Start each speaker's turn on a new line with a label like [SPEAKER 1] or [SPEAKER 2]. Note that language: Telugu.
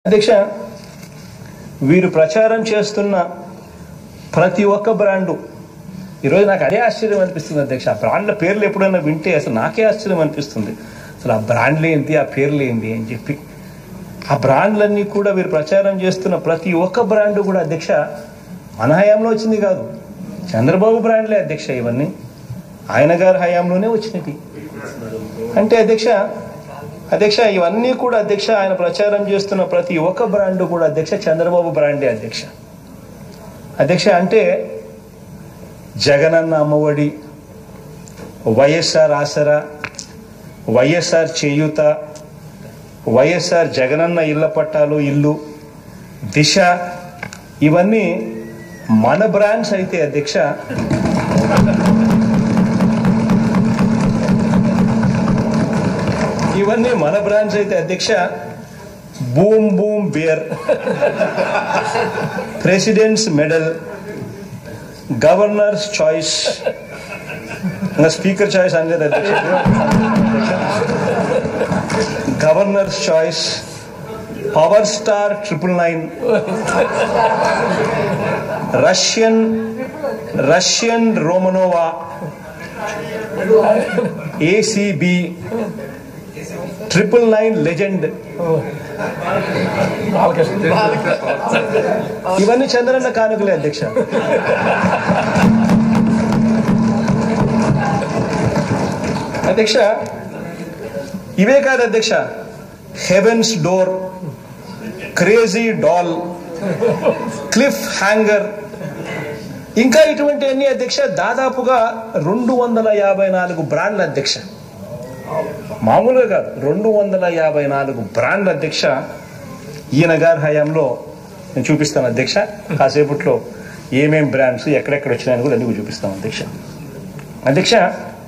[SPEAKER 1] అధ్యక్ష వీరు ప్రచారం చేస్తున్న ప్రతి ఒక్క బ్రాండు ఈరోజు నాకు అదే ఆశ్చర్యం అనిపిస్తుంది అధ్యక్ష ఆ బ్రాండ్ల పేర్లు ఎప్పుడైనా వింటే అసలు నాకే ఆశ్చర్యం అనిపిస్తుంది అసలు ఆ బ్రాండ్లు ఏంటి ఆ పేర్లు ఏంటి అని చెప్పి ఆ బ్రాండ్లన్నీ కూడా వీరు ప్రచారం చేస్తున్న ప్రతి ఒక్క బ్రాండు కూడా అధ్యక్ష మన హయాంలో వచ్చింది కాదు చంద్రబాబు బ్రాండ్లే అధ్యక్ష ఇవన్నీ ఆయన గారి హయాంలోనే వచ్చినవి అంటే అధ్యక్ష అధ్యక్ష ఇవన్నీ కూడా అధ్యక్ష ఆయన ప్రచారం చేస్తున్న ప్రతి ఒక్క బ్రాండ్ కూడా అధ్యక్ష చంద్రబాబు బ్రాండే అధ్యక్ష అధ్యక్ష అంటే జగనన్న అమ్మఒడి వైఎస్ఆర్ ఆసరా వైఎస్ఆర్ చేయూత వైఎస్ఆర్ జగనన్న ఇళ్ల పట్టాలు ఇల్లు దిశ ఇవన్నీ మన బ్రాండ్స్ అయితే అధ్యక్ష ఇవన్నీ మన బ్రాండ్స్ అయితే అధ్యక్ష boom boom beer presidents medal governors choice ఇంకా స్పీకర్ చాయిస్ అనలేదు అధ్యక్ష governors choice power star triple nine Russian Russian Romanova ACB triple nine legend ఇవన్నీ చంద్రన్న కానుకలే అధ్యక్ష అధ్యక్ష ఇవే కాదు అధ్యక్ష heaven's door crazy doll cliffhanger ఇంకా ఇటువంటి అన్ని అధ్యక్ష దాదాపుగా రెండు వందల యాభై నాలుగు బ్రాండ్ల అధ్యక్ష మామూలుగా కాదు రెండు వందల యాభై నాలుగు బ్రాండ్ల అధ్యక్ష ఈయన గారి హయాంలో నేను చూపిస్తాను అధ్యక్ష కాసేపట్లో ఏమేం బ్రాండ్స్ ఎక్కడెక్కడ వచ్చినాయని కూడా ఎందుకు చూపిస్తాను అధ్యక్ష అధ్యక్ష